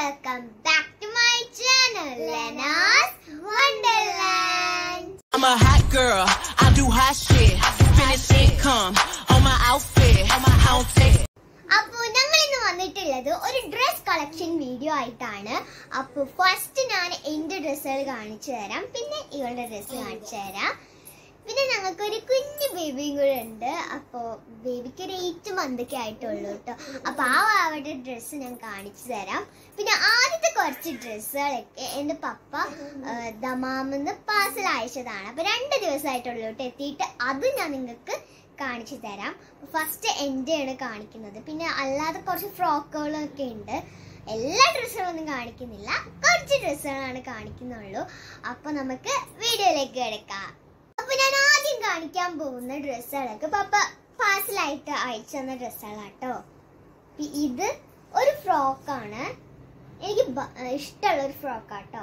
welcome back to my channel, Lena's Wonderland. I'm a hot girl. I do hot shit. Finish income on my outfit. I don't take അപ്പോൾ ഞങ്ങൾ ഇന്ന് വന്നിട്ടുള്ളത് ഒരു dress collection video ആയിട്ടാണ് അപ്പോൾ first ഞാൻ എന്റെ ഡ്രസ്സുകൾ കാണിച്ചു തരാം പിന്നെ ഇവളുടെ ഡ്രസ്സ് കാണിച്ചു തരാം പിന്നെ ഞങ്ങൾക്ക് ഒരു കുഞ്ഞു ബേബിയും കൂടെ ഉണ്ട് അപ്പോൾ ബേബിക്ക് ഒരു എയ്റ്റ് മന്തൊക്കെ ആയിട്ടുള്ളൂ കേട്ടോ അപ്പോൾ ആ അവരുടെ ഡ്രസ്സ് ഞാൻ കാണിച്ചു തരാം പിന്നെ ആദ്യത്തെ കുറച്ച് ഡ്രസ്സുകളൊക്കെ എൻ്റെ പപ്പ ആ, ദമാമെന്ന് പാർസൽ അയച്ചതാണ് അപ്പോൾ രണ്ട് ദിവസമായിട്ടുള്ളൂ കേട്ടോ എത്തിയിട്ട് അത് ഞാൻ നിങ്ങൾക്ക് കാണിച്ചു തരാം ഫസ്റ്റ് എൻ്റെ ആണ് കാണിക്കുന്നത് പിന്നെ അല്ലാതെ കുറച്ച് ഫ്രോക്കുകളൊക്കെ ഉണ്ട് എല്ലാ ഡ്രസ്സുകളൊന്നും കാണിക്കുന്നില്ല കുറച്ച് ഡ്രസ്സുകളാണ് കാണിക്കുന്നുള്ളൂ അപ്പോൾ നമുക്ക് വീഡിയോയിലേക്ക് കിടക്കാം അപ്പൊ ഞാൻ ആദ്യം കാണിക്കാൻ പോകുന്ന ഡ്രസ്സുകളൊക്കെ പപ്പ പാഴ്സലായിട്ട് അയച്ചു തന്ന ഡ്രസ്സുകളാട്ടോ പി- ഇത് ഒരു ഫ്രോക്കാണ് എനിക്ക് ബ- ഇഷ്ടമുള്ള ഒരു ഫ്രോക്കാട്ടോ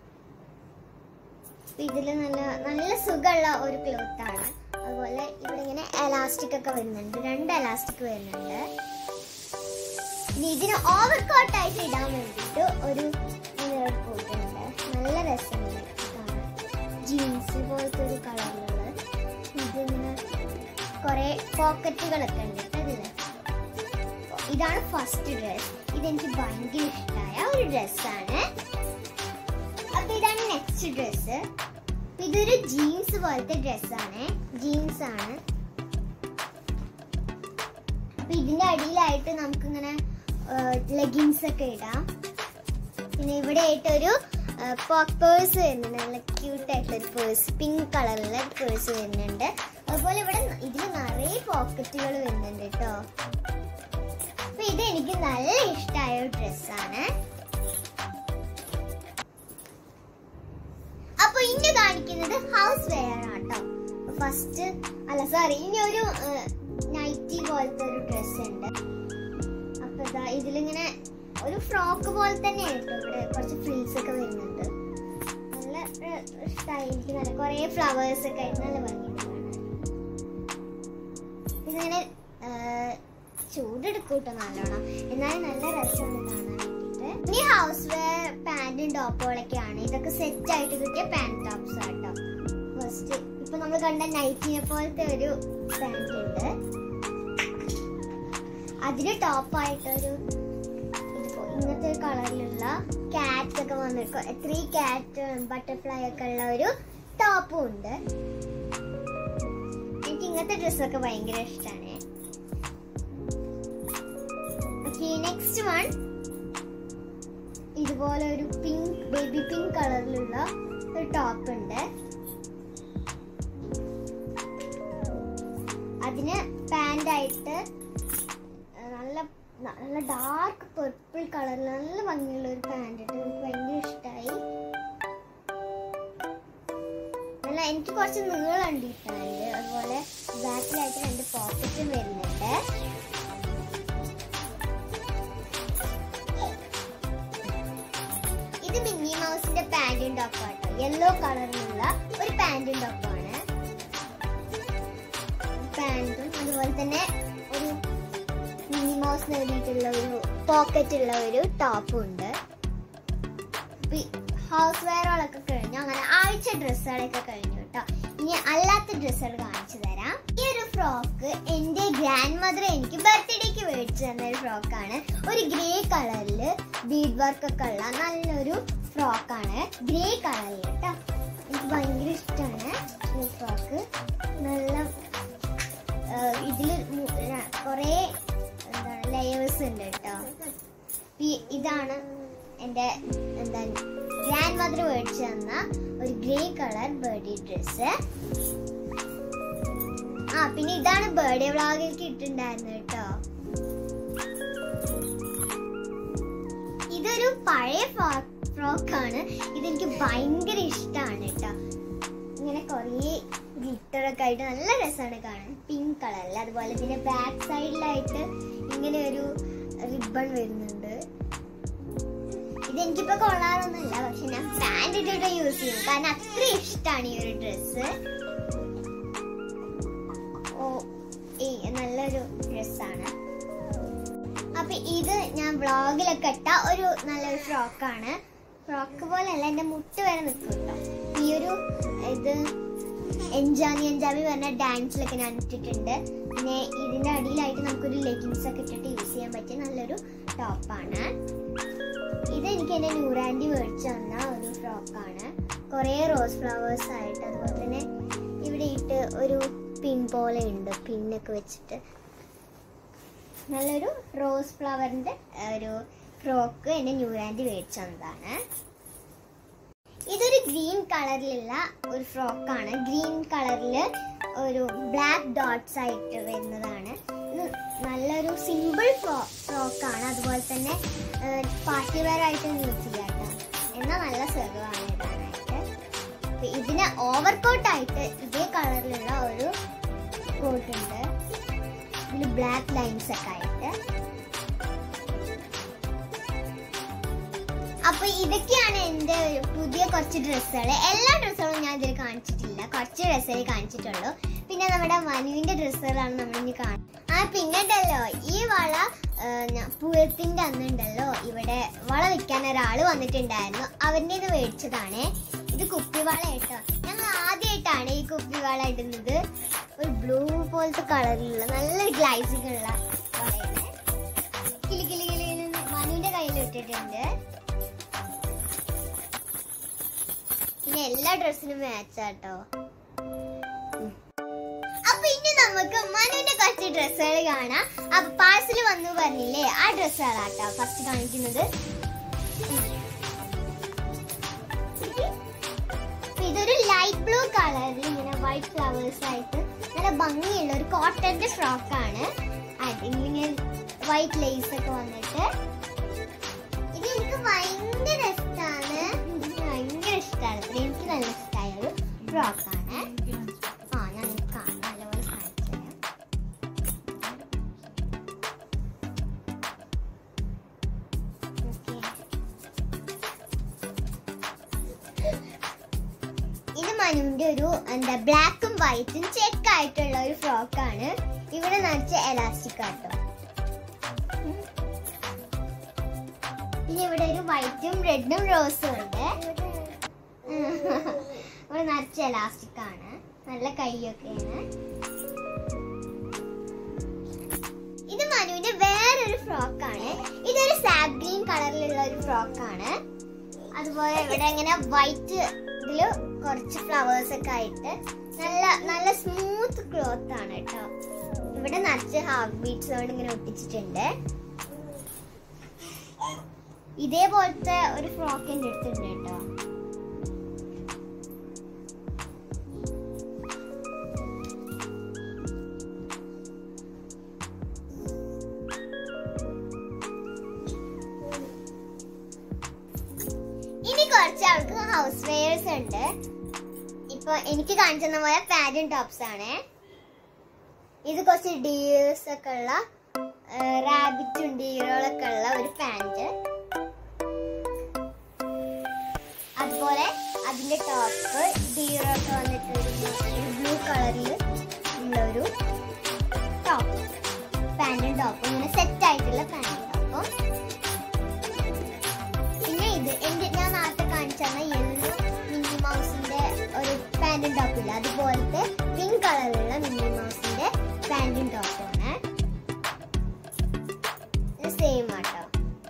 ഇതിൽ നല്ല നല്ല സുഖമുള്ള ഒരു ക്ലോത്ത് ആണ് അതുപോലെ ഇവിടെ ഇങ്ങനെ എലാസ്റ്റിക് ഒക്കെ വരുന്നുണ്ട് രണ്ട് എലാസ്റ്റിക് വരുന്നുണ്ട് ഇനി ഇതിന് ഓവർ കോട്ടായിട്ട് ഇടാൻ വേണ്ടിയിട്ട് ഒരു പോയിട്ടുണ്ട് നല്ല രസമുണ്ട് കാണാൻ ജീൻസ് പോലത്തെ ഒരു കളറിലുള്ള ഇതിങ്ങനെ കുറെ പോക്കറ്റുകളൊക്കെ ഉണ്ട് ട്ടോ ഇതില് ഇതാണ് ഫസ്റ്റ് ഡ്രസ് ഇതെനിക്ക് ഭയങ്കര ഇഷ്ടമായ ഒരു ഡ്രസ്സാണ് അപ്പൊ ഇതാണ് നെക്സ്റ്റ് ഡ്രസ്സ് ഇതൊരു ജീൻസ് പോലത്തെ ഡ്രസ്സാണ് ജീൻസ് ആണ് അപ്പൊ ഇതിന്റെ അടിയിലായിട്ട് നമുക്കിങ്ങനെ ലെഗിൻസ് ഒക്കെ ഇടാം പിന്നെ ഇവിടെ ആയിട്ട് ഒരു പേഴ്സ് വരുന്നുണ്ട് നല്ല ക്യൂട്ട് ആയിട്ടുള്ള ഒരു പേഴ്സ് പിങ്ക് കളറിലുള്ള പേഴ്സ് വരുന്നുണ്ട് അതുപോലെ ഇവിടെ ഇതിൽ നിറയെ പോക്കറ്റുകൾ വരുന്നുണ്ട് കേട്ടോ അപ്പൊ ഇത് എനിക്ക് നല്ല ഇഷ്ടമായ ഒരു ഡ്രസ്സാണ് അപ്പൊ ഇനി കാണിക്കുന്നത് ഹൗസ് വെയർ ആട്ടോ ഫസ്റ്റ് അല്ല സോറി ഇനി ഒരു നൈറ്റി പോലത്തെ ഒരു ഡ്രസ് ഉണ്ട് അപ്പൊ ഇതാ ഇതിലിങ്ങനെ ഒരു ഫ്രോക്ക് പോലെ തന്നെ കേട്ടോ ഇവിടെ കുറച്ച് ഫ്രിൽസ് ഒക്കെ വരുന്നുണ്ട് നല്ല സ്റ്റൈലിക്ക് നല്ല കുറെ ഫ്ലവേഴ്സ് ഒക്കെ ആയിട്ട് നല്ല ഭംഗിയുണ്ട് കാണാൻ. ഇതിങ്ങനെ ആ, ചൂടെടുക്കൂട്ടോ നല്ലോണം എന്നാലും നല്ല രസമാണ് കാണാൻ വേണ്ടിയിട്ട് ഇനി ഹൗസ് വെയർ പാന്റും ടോപ്പുകളൊക്കെയാണ് ഇതൊക്കെ സെറ്റ് ആയിട്ട് കിട്ടിയ പാന്റ് ടോപ്സ് ആട്ടോ ഫസ്റ്റ് ഇപ്പൊ നമ്മൾ കണ്ട നൈറ്റിനെ പോലത്തെ ഒരു പാന്റ് ഉണ്ട് അതിന് ടോപ്പായിട്ടൊരു ഇതുപോ- ഇങ്ങനത്തെ ഒരു കളറിലുള്ള ക്യാറ്റ് ഒക്കെ വന്നിട്ട് ത്രീ ക്യാറ്റ് ബട്ടർഫ്ലൈ ഒക്കെ ഉള്ള ഒരു ടോപ്പും ഉണ്ട് എനിക്ക് ഇങ്ങനത്തെ ഡ്രസ്സൊക്കെ ഭയങ്കര ഇഷ്ടമാണ് ഓക്കെ നെക്സ്റ്റ് വൺ ഇതുപോലെ ഒരു പിങ്ക് ബേബി പിങ്ക് കളറിലുള്ള ഒരു ടോപ്പ് ഉണ്ട് അതിന് പാന്റ് ആയിട്ട് നല്ല നല്ല ഡാർക്ക് പർപ്പിൾ കളറിൽ നല്ല ഭംഗിയുള്ള ഒരു പാന്റ് ഇട്ട് എനിക്ക് ഭയങ്കര ഇഷ്ടമായി നല്ല എനിക്ക് കുറച്ച് നീളമുണ്ട് ഈ പാന്റ് അതുപോലെ ബാക്കിലായിട്ട് രണ്ട് പോക്കറ്റും വരുന്നുണ്ട് ഇത് മിന്നി മൗസിന്റെ പാന്റും ടോപ്പാട്ടോ യെല്ലോ കളറിലുള്ള ഒരു പാന്റും ടോപ്പാണ് പാന്റും അതുപോലെ തന്നെ ഒരു മിനി മൗസ് നേടിയിട്ടുള്ള ഒരു പോക്കറ്റ് ഉള്ള ഒരു ടോപ്പും ഉണ്ട് ഹൗസ് വെയറുകളൊക്കെ കഴിഞ്ഞു അങ്ങനെ ആഴ്ച ഡ്രസ്സുകളൊക്കെ കഴിഞ്ഞു കേട്ടോ ഇനി അല്ലാത്ത ഡ്രസ്സുകൾ കാണിച്ചു തരാം ഈ ഒരു ഫ്രോക്ക് എന്റെ ഗ്രാൻഡ് മദർ എനിക്ക് ബർത്ത്ഡേക്ക് മേടിച്ചു തന്ന ഒരു ഫ്രോക്കാണ് ഒരു ഗ്രേ കളറിൽ ബീഡ് വർക്ക് ഒക്കെ ഉള്ള നല്ലൊരു ഫ്രോക്കാണ് ഗ്രേ കളറിൽ കേട്ടോ എനിക്ക് ഭയങ്കര ഇഷ്ടമാണ് ഈ ഫ്രോക്ക് നല്ല ആഹ് ഇതില് മു- ര- കുറേ എന്താണ് ലെയേഴ്സ് ഉണ്ട് കേട്ടോ ഈ- ഇതാണ് എൻ്റെ എന്താ ഗ്രാൻഡ് മദർ മേടിച്ചു തന്ന ഒരു ഗ്രേ കളർ ബർത്ത്ഡേ ഡ്രസ്സ് ആ പിന്നെ ഇതാണ് ബർത്ത്ഡേ വ്ളോഗിലേക്ക് ഇട്ടിട്ടുണ്ടായിരുന്നു കേട്ടോ ഇതൊരു പഴയ ഫ്രോക്കാണ് ഇതെനിക്ക് ഭയങ്കര ഇഷ്ടമാണ് കേട്ടോ ഇങ്ങനെ കുറേ ഗ്ലിറ്റർ ഒക്കെ ആയിട്ട് നല്ല രസമാണ് കാണാൻ പിങ്ക് കളറിൽ അതുപോലെ ഇതിന്റെ ബാക്ക് സൈഡിലായിട്ട് ഇങ്ങനെ ഒരു റിബൺ വരുന്നുണ്ട് ഇത് എനിക്കിപ്പോ കൊള്ളാറൊന്നുമില്ല പക്ഷെ ഞാൻ പാന്റ് ഇട്ടിട്ട് യൂസ് ചെയ്യും കാരണം അത്ര ഇഷ്ടമാണ് ഈ ഒരു ഡ്രസ്സ് ഓ ഏയ് നല്ലൊരു ഡ്രസ്സാണ് അപ്പൊ അപ്പൊ ഇത് ഞാൻ വ്ളോഗിലൊക്കെ ഇട്ട ഒരു നല്ലൊരു ഫ്രോക്കാണ് ഫ്രോക്ക് പോലെയല്ല എന്റെ മുട്ട് വരെ നിൽക്കും കേട്ടോ ഈ ഒരു ഇത് എൻജാമി എൻജാമി പറഞ്ഞ ഡാൻസിലൊക്കെ ഞാൻ ഇട്ടിട്ടുണ്ട് പിന്നെ ഇതിന്റെ അടിയിലായിട്ട് നമുക്കൊരു ലെഗിൻസ് ഒക്കെ ഇട്ടിട്ട് യൂസ് ചെയ്യാൻ പറ്റിയ നല്ലൊരു ടോപ്പാണ് ഇത് എനിക്ക് എന്റെ നൂറാൻഡി മേടിച്ചു തന്ന ഒരു ഫ്രോക്കാണ് കുറേ റോസ് ഫ്ലവേഴ്സ് ആയിട്ട് അതുപോലെ തന്നെ ഇവിടെ ഇട്ട് ഒരു പിൻ പോലെ ഉണ്ട് പിന്നൊക്കെ വെച്ചിട്ട് നല്ലൊരു റോസ് ഫ്ലവറിന്റെ ഒരു ഫ്രോക്ക് എന്റെ ന്യൂലാൻഡ് മേടിച്ചു തന്നതാണ് ഇതൊരു ഗ്രീൻ കളറിലുള്ള ഒരു ഫ്രോക്കാണ് ഗ്രീൻ കളറിൽ ഒരു ബ്ലാക്ക് ഡോട്ട്സ് ആയിട്ട് വരുന്നതാണ് ഇത് നല്ലൊരു സിമ്പിൾ ഫ്രോക്കാണ് അതുപോലെ തന്നെ പാർട്ടി വെയർ ആയിട്ട് യൂസ് ചെയ്യാം കേട്ടോ എന്നാൽ നല്ല സുഖമാണ് ഇടാനായിട്ട് അപ്പൊ ഇതിന് ഓവർ കോട്ടായിട്ട് ഇതേ കളറിലുള്ള ഒരു കോട്ട് ഉണ്ട് ഇതിൽ ബ്ലാക്ക് ലൈൻസ് ഒക്കെ ആയിട്ട് അപ്പൊ ഇതൊക്കെയാണ് എന്റെ ഒരു പുതിയ കുറച്ച് ഡ്രസ്സുകൾ എല്ലാ ഡ്രസ്സുകളും ഞാൻ ഇതിൽ കാണിച്ചിട്ടില്ല കുറച്ച് ഡ്രസ്സുകൾ കാണിച്ചിട്ടുള്ളൂ പിന്നെ നമ്മുടെ മനുവിന്റെ ഡ്രസ്സുകളാണ് നമ്മൾ ഇനി കാണുന്നത് ആ പിന്നെ ഉണ്ടല്ലോ ഈ വള പൂരത്തിന്റെ അന്നുണ്ടല്ലോ ഇവിടെ വള വിൽക്കാൻ ഒരാള് വന്നിട്ടുണ്ടായിരുന്നു അവന്റെ ഇത് മേടിച്ചതാണ് ഇത് കുപ്പിവള കേട്ടോ ഞങ്ങൾ ആദ്യമായിട്ടാണ് ഈ കുപ്പിവള ഇടുന്നത് ഒരു ബ്ലൂ പോലത്തെ കളറിലുള്ള നല്ല ഗ്ലൈസിംഗ് ഉള്ള വളയാണ് കിളി കിളി കിളി എന്ന് മനുവിന്റെ കയ്യിൽ ഇട്ടിട്ടുണ്ട് പിന്നെ എല്ലാ ഡ്രസ്സിനും മാച്ചാട്ടോ അപ്പൊ ഇനി നമുക്ക് മനുവിന്റെ കുറച്ച് ഡ്രസ്സുകൾ കാണാം അപ്പൊ പാഴ്സൽ വന്നു പറഞ്ഞില്ലേ ആ ഡ്രസ്സുകളാട്ടോ ഫസ്റ്റ് കാണിക്കുന്നത് അപ്പൊ ഇതൊരു ലൈറ്റ് ബ്ലൂ കളറിൽ ഇങ്ങനെ വൈറ്റ് ഫ്ലവേഴ്സ് ആയിട്ട് നല്ല ഭംഗിയുള്ള ഒരു കോട്ടന്റെ ഫ്രോക്കാണ് അതിങ്ങനെ വൈറ്റ് ലേസ് ഒക്കെ വന്നിട്ട് ഇത് എനിക്ക് ഭയങ്കര ഇഷ്ടമാണ് ഭയങ്കര ഇഷ്ടമാണ് എനിക്ക് നല്ല ഇഷ്ടമായ ഒരു ഫ്രോക്കാണ് ആ ഞാൻ നിങ്ങൾക്ക് കാണാം നല്ലപോലെ കാണിച്ചു തരാം Okay. ഇത് മനുവിന്റെ ഒരു എന്താ ബ്ലാക്കും വൈറ്റും ചെക്ക് ആയിട്ടുള്ള ഒരു ഫ്രോക്കാണ് ഇവിടെ നിറച്ച എലാസ്റ്റിക് ആട്ടോ പിന്നെ ഇവിടെ ഒരു വൈറ്റും റെഡും റോസും ഉണ്ട് ഇവിടെ നിറച്ച എലാസ്റ്റിക് ആണ് നല്ല കൈയൊക്കെയാണ് ഇത് മനുവിന്റെ വേറൊരു ഫ്രോക്കാണ് ഇതൊരു സാബ് ഗ്രീൻ കളറിലുള്ള ഒരു ഫ്രോക്കാണ് അതുപോലെ ഇവിടെ ഇങ്ങനെ വൈറ്റ് ഇതില് കുറച്ച് ഫ്ലവേഴ്സ് ഒക്കെ ആയിട്ട് നല്ല നല്ല സ്മൂത്ത് ക്ലോത്ത് ആണ് കേട്ടോ ഇവിടെ നിറച്ച് ഹാഫ് ബീറ്റ്സ് കൊണ്ട് ഇങ്ങനെ ഒട്ടിച്ചിട്ടുണ്ട് ഇതേപോലത്തെ ഒരു ഫ്രോക്ക് എൻ്റെ അടുത്തുണ്ട് കേട്ടോ ഇനി കുറച്ച് ആൾക്ക് ഹൗസ് വെയേഴ്സ് ഉണ്ട് ഇപ്പൊ എനിക്ക് കാണിച്ചു തന്ന പോലെ പാൻറ്റും ടോപ്സ് ആണ് ഇത് കുറച്ച് ഡീൽസ് ഒക്കെ ഉള്ള റാബിറ്റും ഡീറുകളൊക്കെ ഉള്ള ഒരു പാൻറ് അതുപോലെ അതിന്റെ ടോപ്പ് ഡീറൊക്കെ വന്നിട്ട് ഒരു ബ്ലൂ കളറിൽ ഉള്ള ഒരു ടോപ്പ് പാൻറ്റും ടോപ്പും ഇങ്ങനെ സെറ്റ് ആയിട്ടുള്ള പാൻറ്റും ടോപ്പും പിന്നെ ഇത് എന്റെ ഞാൻ നേരത്തെ കാണിച്ച യെല്ലോ മിനി മൗസിന്റെ ഒരു പാന്റും ടോപ്പ് ഇല്ല അതുപോലത്തെ പിങ്ക് കളറിലുള്ള മിനി മൗസിന്റെ പാന്റും ടോപ്പാണ് സെയിം ആട്ടോ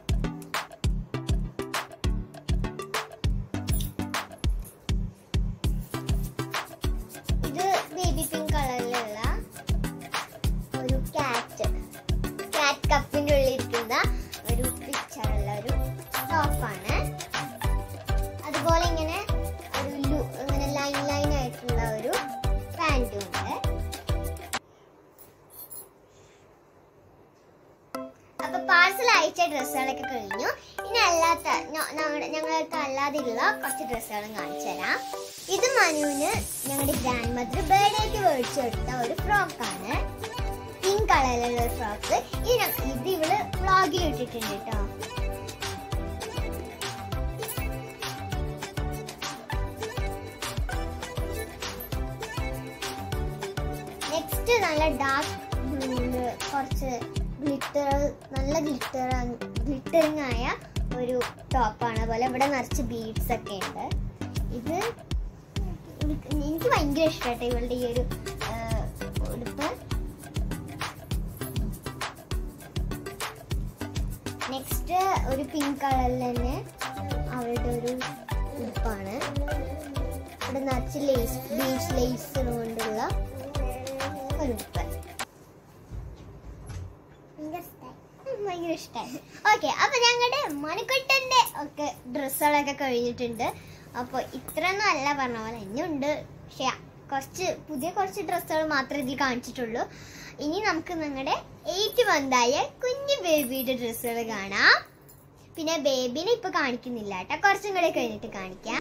ഇത് ബേബി പിങ്ക് കളറിലുള്ള ഒരു കാറ്റ് കാറ്റ് കപ്പിന്റെ ഉള്ളിൽ ഇരിക്കുന്ന ഒരു പിക്ചറുള്ള ഒരു ടോപ്പാണ് അതുപോലെ ഇങ്ങനെ ഒരു ലു- ഇങ്ങനെ ലൈൻ ലൈൻ ആയിട്ടുള്ള ഒരു പാൻറ്റും ഉണ്ട് അപ്പൊ പാഴ്സൽ അയച്ച ഡ്രസ്സുകളൊക്കെ കഴിഞ്ഞു ഇനി അല്ലാത്ത ഞ- ഞങ്ങളുടെ ഞങ്ങൾക്ക് അല്ലാതെയുള്ള കുറച്ച് ഡ്രസ്സുകളും കാണിച്ചു തരാം ഇത് മനുവിന് ഞങ്ങളുടെ ഗ്രാൻഡ് മദർ ബർത്ത്ഡേക്ക് മേടിച്ചു കൊടുത്ത ഒരു ഫ്രോക്കാണ് പിങ്ക് കളറിലുള്ള ഒരു ഫ്രോക്ക് ഇത് ഞ- ഇത് ഇവള് വ്ളോഗിൽ ഇട്ടിട്ടുണ്ട് കേട്ടോ നെക്സ്റ്റ് നല്ല ഡാർക്ക് ബ്ലൂല് കുറച്ച് ഗ്ലിറ്റർ ഗ്ലിറ്റർ നല്ല ഗ്ലിറ്റർ ഗ്ലിറ്ററിങ് ആയ ഒരു ടോപ്പാണ് അതുപോലെ ഇവിടെ നിറച്ച് ബീഡ്സ് ഒക്കെ ഉണ്ട് ഇത് എനിക്ക് എനിക്ക് ഭയങ്കര ഇഷ്ടമായിട്ട് ഇവളുടെ ഈ ഒരു ആ, ഉടുപ്പ് നെക്സ്റ്റ് ഒരു പിങ്ക് കളറിൽ തന്നെ അവളുടെ ഒരു ഉടുപ്പാണ് ഇവിടെ നിറച്ച് ലേസ് ബീച്ച് ലേസ് കൊണ്ടുള്ള ഒരു ഉടുപ്പ് ഉം, ഭയങ്കര ഇഷ്ടമായി ഓക്കെ അപ്പൊ ഞങ്ങളുടെ മണിക്കുട്ടന്റെ ഒക്കെ ഡ്രസ്സുകളൊക്കെ കഴിഞ്ഞിട്ടുണ്ട് അപ്പോൾ ഇത്രയൊന്നും അല്ല പറഞ്ഞ പോലെ ഇനിയുണ്ട് പക്ഷെ കുറച്ച് പുതിയ കുറച്ച് ഡ്രസ്സുകൾ മാത്രമേ ഇതിൽ കാണിച്ചിട്ടുള്ളൂ ഇനി നമുക്ക് നിങ്ങളുടെ എയ്റ്റ് മന്തായ കുഞ്ഞു ബേബിയുടെ ഡ്രസ്സുകൾ കാണാം പിന്നെ ബേബിനെ ഇപ്പൊ കാണിക്കുന്നില്ല കേട്ടോ കുറച്ചും കൂടെ കഴിഞ്ഞിട്ട് കാണിക്കാം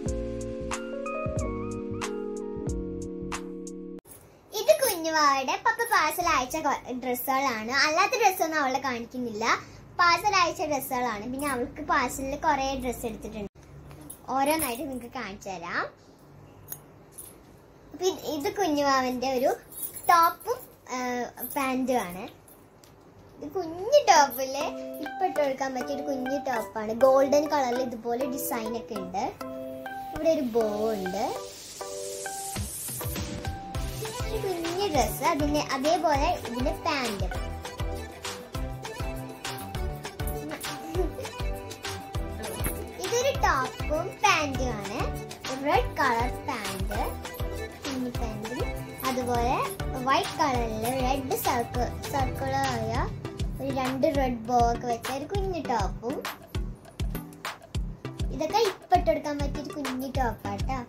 ഇത് കുഞ്ഞുവാവയുടെ പപ്പ പാഴ്സൽ അയച്ച കൊ- ഡ്രസ്സുകളാണ് അല്ലാത്ത ഡ്രസ്സൊന്നും അവളെ കാണിക്കുന്നില്ല പാഴ്സൽ അയച്ച ഡ്രസ്സുകളാണ് പിന്നെ അവൾക്ക് പാഴ്സലിൽ കുറെ ഡ്രസ്സ് എടുത്തിട്ടുണ്ട് ഓരോന്നായിട്ട് നിങ്ങൾക്ക് കാണിച്ചു തരാം അപ്പൊ ഇത് ഇത് കുഞ്ഞുവാവന്റെ ഒരു ടോപ്പും പാൻറ്റും ആണ് ഇത് കുഞ്ഞു ടോപ്പില് ഇപ്പൊ ഇട്ട് കൊടുക്കാൻ പറ്റിയ ഒരു കുഞ്ഞു ടോപ്പാണ് ഗോൾഡൻ കളറിൽ ഇതുപോലെ ഡിസൈൻ ഒക്കെ ഉണ്ട് ഇവിടെ ഒരു ബോ ഉണ്ട് ഒരു കുഞ്ഞു ഡ്രസ് അതിന്റെ അതേപോലെ ഇതിന്റെ പാന്റ് ഇതൊരു ടോപ്പും പാന്റും ആണ് റെഡ് കളർ പാന്റ് കുഞ്ഞു പാന്റും അതുപോലെ വൈറ്റ് കളറിൽ റെഡ് സർക്കിൾ സർക്കിളായ ഒരു രണ്ട് റെഡ് ബോ ഒക്കെ വെച്ച ഒരു കുഞ്ഞു ടോപ്പും ഇതൊക്കെ ഇപ്പൊ ഇട്ടെടുക്കാൻ പറ്റിയ ഒരു കുഞ്ഞു ടോപ്പാട്ടാ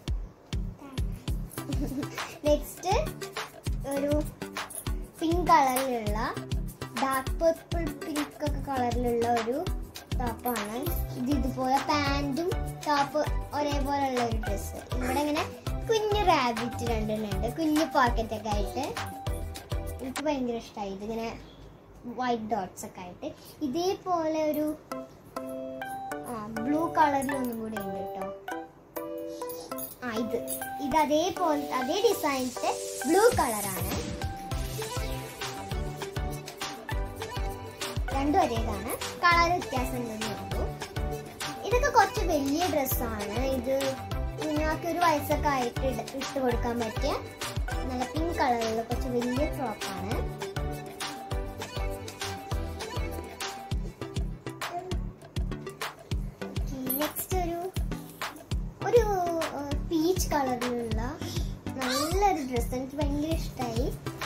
നെക്സ്റ്റ് ഒരു പിങ്ക് കളറിലുള്ള ഡാർക്ക് പർപ്പിൾ പിങ്ക് ഒക്കെ കളറിലുള്ള ഒരു ടോപ്പാണ് ഇത് ഇതുപോലെ പാൻറ്റും ടോപ്പ് ഒരേപോലെയുള്ള ഒരു ഡ്രസ്സ് ഇവിടെ ഇങ്ങനെ കുഞ്ഞു റാബിറ്റ് രണ്ടെണ്ണം ഉണ്ട് കുഞ്ഞു പോക്കറ്റ് ഒക്കെ ആയിട്ട് എനിക്ക് ഭയങ്കര ഇഷ്ടമായി ഇതിങ്ങനെ വൈറ്റ് ഡോട്ട്സ് ഒക്കെ ആയിട്ട് ഇതേപോലെ ഒരു ബ്ലൂ കളറിൽ ഒന്നും കൂടി ഉണ്ട് കേട്ടോ ആ ഇത് ഇത് അതേപോലെ അതേ ഡിസൈൻസ് ബ്ലൂ കളറാണ് രണ്ടും അതേതാണ് കളർ വ്യത്യാസം ഉണ്ടെന്നേ ഉള്ളൂ ഇതൊക്കെ കുറച്ച് വലിയ ഡ്രസ്സാണ് ഇത് നിങ്ങൾക്ക് ഒരു വയസ്സൊക്കെ ആയിട്ട് ഇട- ഇട്ട് കൊടുക്കാൻ പറ്റിയ നല്ല പിങ്ക് കളറിലുള്ള കുറച്ച് വലിയ ഫ്രോക്കാണ് നെക്സ്റ്റ് ഒരു ഒരു പീച്ച് കളറിലുള്ള നല്ലൊരു ഡ്രസ്സ് എനിക്ക് ഭയങ്കര ഇഷ്ടമായി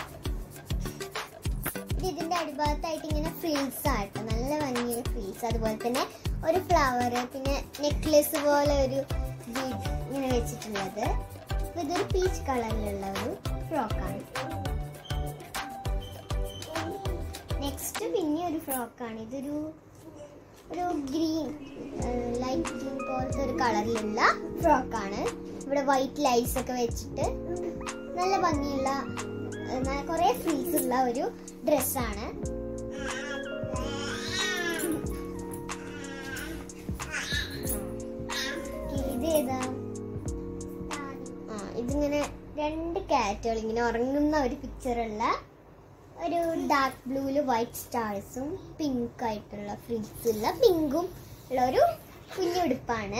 ഇത് ഇതിന്റെ അടിഭാഗത്തായിട്ട് ഇങ്ങനെ ഫ്രീൽസ് ആയിട്ട് നല്ല ഭംഗിയുള്ള ഫ്രീൽസ് അതുപോലെ തന്നെ ഒരു ഫ്ലവർ പിന്നെ നെക്ലെസ് പോലെ ഒരു bead ഇങ്ങനെ വെച്ചിട്ടുള്ളത് അപ്പൊ ഇതൊരു പീച്ച് കളറിലുള്ള ഒരു ഫ്രോക്കാണ് നെക്സ്റ്റ് പിന്നെ ഒരു ഫ്രോക്കാണ് ഇതൊരു ഒരു ഗ്രീൻ ലൈറ്റ് ഗ്രീൻ പോലത്തെ ഒരു കളറിലുള്ള ഫ്രോക്കാണ് ഇവിടെ വൈറ്റ് ലൈറ്റ്സ് ഒക്കെ വെച്ചിട്ട് നല്ല ഭംഗിയുള്ള ഏഹ്, ന- കുറേ ഫ്രീസ് ഉള്ള ഒരു ഡ്രസ്സാണ് ഇത് ഏതാ ആ ഇതിങ്ങനെ രണ്ട് കാറ്റുകൾ ഇങ്ങനെ ഉറങ്ങുന്ന ഒരു പിക്ചറുള്ള ഒരു ഡാർക്ക് ബ്ലൂവില് വൈറ്റ് സ്റ്റാർസും പിങ്ക് ആയിട്ടുള്ള ഫ്രീസ് ഉള്ള പിങ്കും ഉള്ള ഒരു കുഞ്ഞുടുപ്പാണ്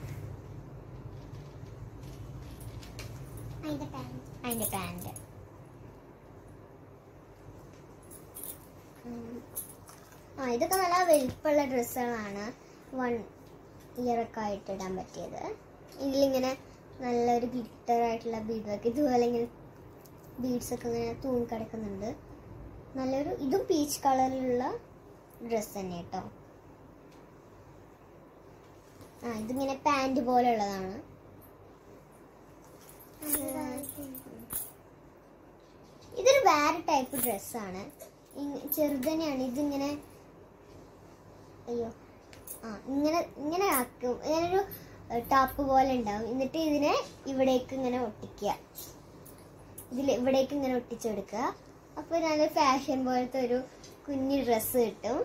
അതിന്റെ പാന്റ് ആ ഇതൊക്കെ നല്ല വലിപ്പമുള്ള ഡ്രസ്സുകളാണ് വൺ ഇയർ ഒക്കെ ആയിട്ട് ഇടാൻ പറ്റിയത് ഇതിലിങ്ങനെ നല്ലൊരു ഗ്ലിറ്റർ ആയിട്ടുള്ള ബീഡ് വർക്ക് ഇതുപോലെ ഇങ്ങനെ ബീഡ്സ് ഒക്കെ ഇങ്ങനെ തൂങ്ങി കിടക്കുന്നുണ്ട് നല്ലൊരു ഇതും പീച്ച് കളറിലുള്ള ഡ്രസ്സ് തന്നെ കേട്ടോ ആ ഇതിങ്ങനെ പാൻറ് പോലെ ഉള്ളതാണ് ഇതൊരു വേറെ ടൈപ്പ് ഡ്രസ്സാണ് ചെറുതന്നെയാണ് ഇതിങ്ങനെ അയ്യോ ആ ഇങ്ങനെ ഇങ്ങനെ ആക്കും ഇങ്ങനൊരു ടോപ്പ് പോലെ ഉണ്ടാവും എന്നിട്ട് ഇതിനെ ഇവിടേക്ക് ഇങ്ങനെ ഒട്ടിക്കുക ഇതിൽ ഇവിടേക്ക് ഇങ്ങനെ ഒട്ടിച്ചെടുക്കുക അപ്പോൾ നല്ല ഫാഷൻ പോലത്തെ ഒരു കുഞ്ഞു ഡ്രസ്സ് കിട്ടും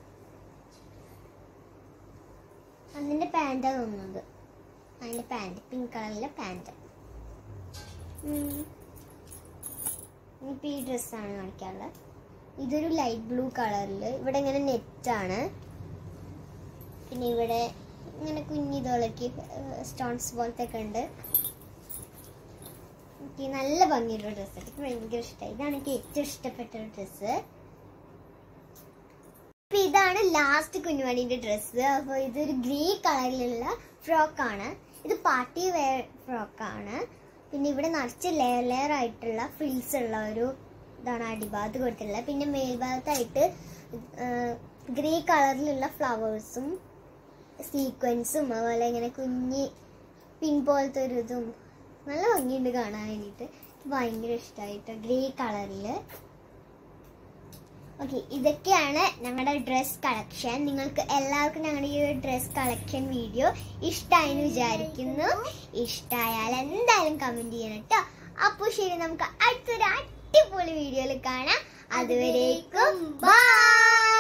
അതിന്റെ പാൻറ്റാണ് തോന്നുന്നത് അതിന്റെ പാൻറ് പിങ്ക് കളറിലെ പാൻറ് ഇനിയിപ്പോൾ ഈ ഡ്രസ്സാണ് കാണിക്കാനുള്ളത് ഇതൊരു ലൈറ്റ് ബ്ലൂ കളറിൽ ഇവിടെ ഇങ്ങനെ നെറ്റാണ് പിന്നെ ഇവിടെ ഇങ്ങനെ കുഞ്ഞിതോളക്ക് സ്റ്റോൺസ് പോലത്തെ ഒക്കെ ഉണ്ട് എനിക്ക് നല്ല ഭംഗിയുള്ള ഡ്രസ്സ് എനിക്ക് ഭയങ്കര ഇഷ്ടമായി ഇതാണ് എനിക്ക് ഏറ്റവും ഇഷ്ടപ്പെട്ട ഒരു ഡ്രസ്സ് അപ്പൊ ഇതാണ് ലാസ്റ്റ് കുഞ്ഞുമണിന്റെ ഡ്രസ്സ് അപ്പോൾ ഇതൊരു ഗ്രേ കളറിലുള്ള ഫ്രോക്കാണ് ഇത് പാർട്ടി വെയർ ഫ്രോക്കാണ് പിന്നെ ഇവിടെ നിറച്ച് ലെയർ ലെയർ ആയിട്ടുള്ള ഫ്രിൽസ് ഉള്ള ഒരു ഇതാണ് അടിഭാഗത്ത് കൊടുത്തിട്ടുള്ളത് പിന്നെ മേൽഭാഗത്തായിട്ട് ഗ്രേ കളറിലുള്ള ഫ്ലവേഴ്സും സീക്വൻസും അതുപോലെ ഇങ്ങനെ കുഞ്ഞി പിൻ പോലത്തെ ഒരു ഇതും നല്ല ഭംഗിയുണ്ട് കാണാൻ വേണ്ടിയിട്ട് ഭയങ്കര ഇഷ്ടമായിട്ട് ഗ്രേ കളറിൽ ഓക്കെ ഇതൊക്കെയാണ് ഞങ്ങളുടെ ഡ്രസ് കളക്ഷൻ നിങ്ങൾക്ക് എല്ലാവർക്കും ഞങ്ങളുടെ ഈ ഒരു ഡ്രസ് കളക്ഷൻ വീഡിയോ ഇഷ്ടമായെന്ന് വിചാരിക്കുന്നു ഇഷ്ടമായാൽ എന്തായാലും കമന്റ് ചെയ്യണം കേട്ടോ അപ്പോൾ ശരി നമുക്ക് അടുത്തൊരു അടിപൊളി വീഡിയോയിൽ കാണാം അതുവരേക്കും ബൈ